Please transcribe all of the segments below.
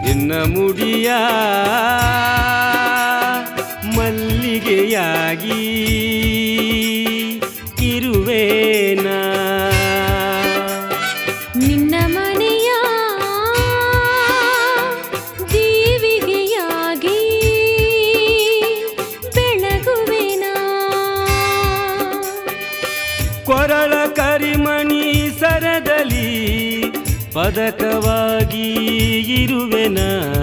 ನಿನ್ನ ಮುಡಿಯ ಮಲ್ಲಿಗೆಯಾಗಿ ಇರುವೇನಾ ನಿನ್ನ ಮನೆಯ ದೀವಿಗೆಯಾಗಿ ಬೆಳಗುವೆನಾ ಕೊರಳ ಕರಿಮಣಿ ಸರದಲ್ಲಿ ಪದಕವಾಗಿ ಇರುವೆನ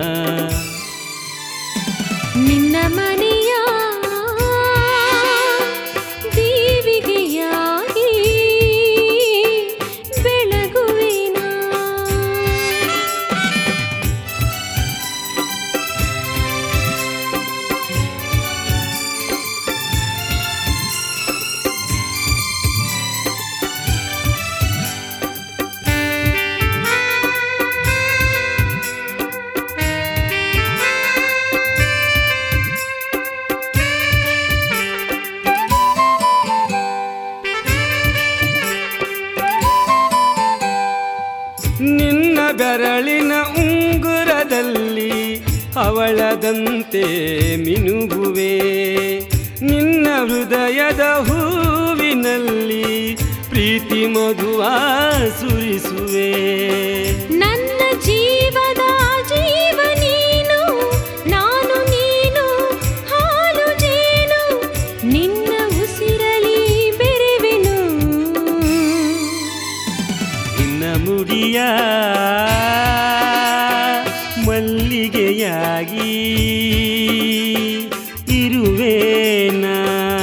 ನಿನ್ನ ಮನೆಯ ದೀವಿಗೆಯಾಗಿ ಬೆಳಗುವೆನಾ ನಿನ್ನ ಬೆರಳಿನ ಉಂಗುರದಲ್ಲಿ ಅವಳದಂತೆ ಮಿನುಗುವೆ ನಿನ್ನ ಹೃದಯದ ಹೂವಿನಲ್ಲಿ ಪ್ರೀತಿ ಮಧುವ ಸುರಿಸುವೆ ನನ್ನ ಜೀವದ ಜೀವ ನೀನು ನಾನು ನೀನು ಹಾಲು ಜೇನು ನಿನ್ನ ಉಸಿರಲಿ ಬೆರೆವೆನು ನಿನ್ನ ಮುಡಿಯ ಮಲ್ಲಿಗೆಯಾಗಿ ಇರುವೇನಾ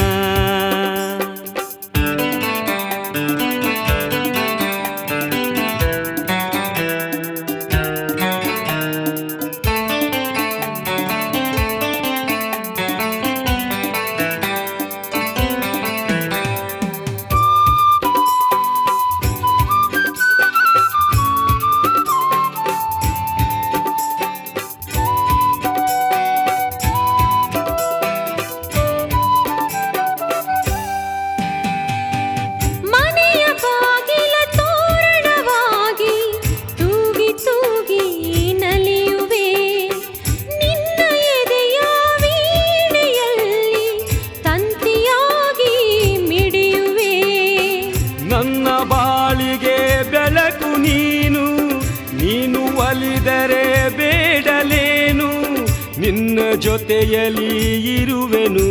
ಮನೆಯ ಬಾಗಿಲ ತೋರಣವಾಗಿ ತೂಗಿ ತೂಗಿ ನಲಿಯುವೆ ನಿನ್ನ ಎದೆಯ ವೀಣೆಯಲ್ಲಿ ತಂತಿಯಾಗಿ ಮಿಡಿಯುವೆ ನನ್ನ ಬಾಳಿಗೆ ಬೆಳಕು ನೀನು ನೀನು ಒಲಿದರೆ ಬೇಡಲೇನು ನಿನ್ನ ಜೊತೆಯಲ್ಲಿ ಇರುವೆನು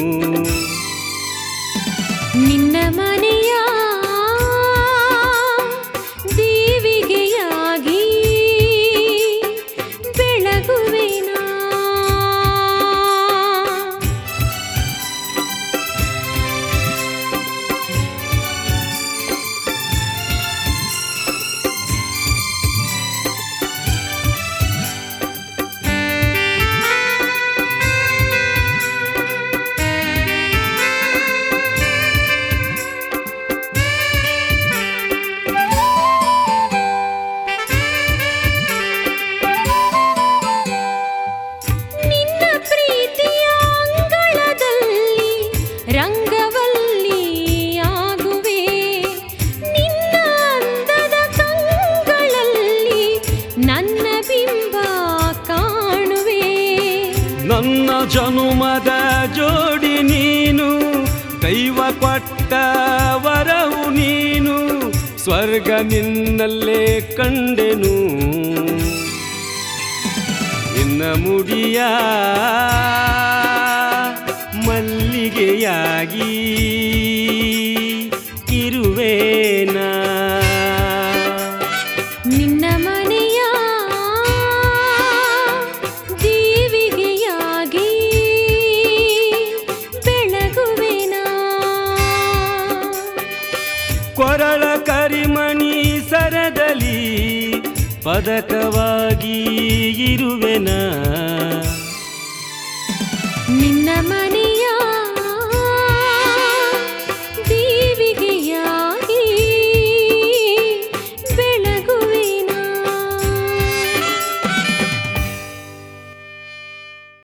ನಿನ್ನ ಮನೆಯ ದೀವಿಗೆಯಾಗಿ ಬೆಳಗುವೆನಾ ನಿನ್ನ ಪ್ರೀತಿಯ ಅಂಗಳದಲ್ಲಿ ರಂಗವಲ್ಲಿ ಆಗುವೆ ನಿನ್ನ ಅಂದದ ಕಂಗಳಲ್ಲಿ ನನ್ನ ಬಿಂಬ ಕಾಣುವೆ ನನ್ನ ಜನುಮದ ಜೋಡಿ ನೀನು ದೈವ ಕೊಟ್ಟ ವರವು ನೀನು ಸ್ವರ್ಗ ನಿನ್ನಲ್ಲೇ ಕಂಡೆನು ನಿನ್ನ ಮುಡಿಯ ಮಲ್ಲಿಗೆಯಾಗಿ ಇರುವೇನಾ ನಿನ್ನ ಮನೆಯ ದೀವಿಗೆಯಾಗಿ ಬೆಳಗುವೆನಾ ಕೊರಳ ಕರಿಮಣಿ ಸರದಲ್ಲಿ ಪದಕವಾಗಿ ಇರುವೆನ ನಿನ್ನ ಮನೆಯ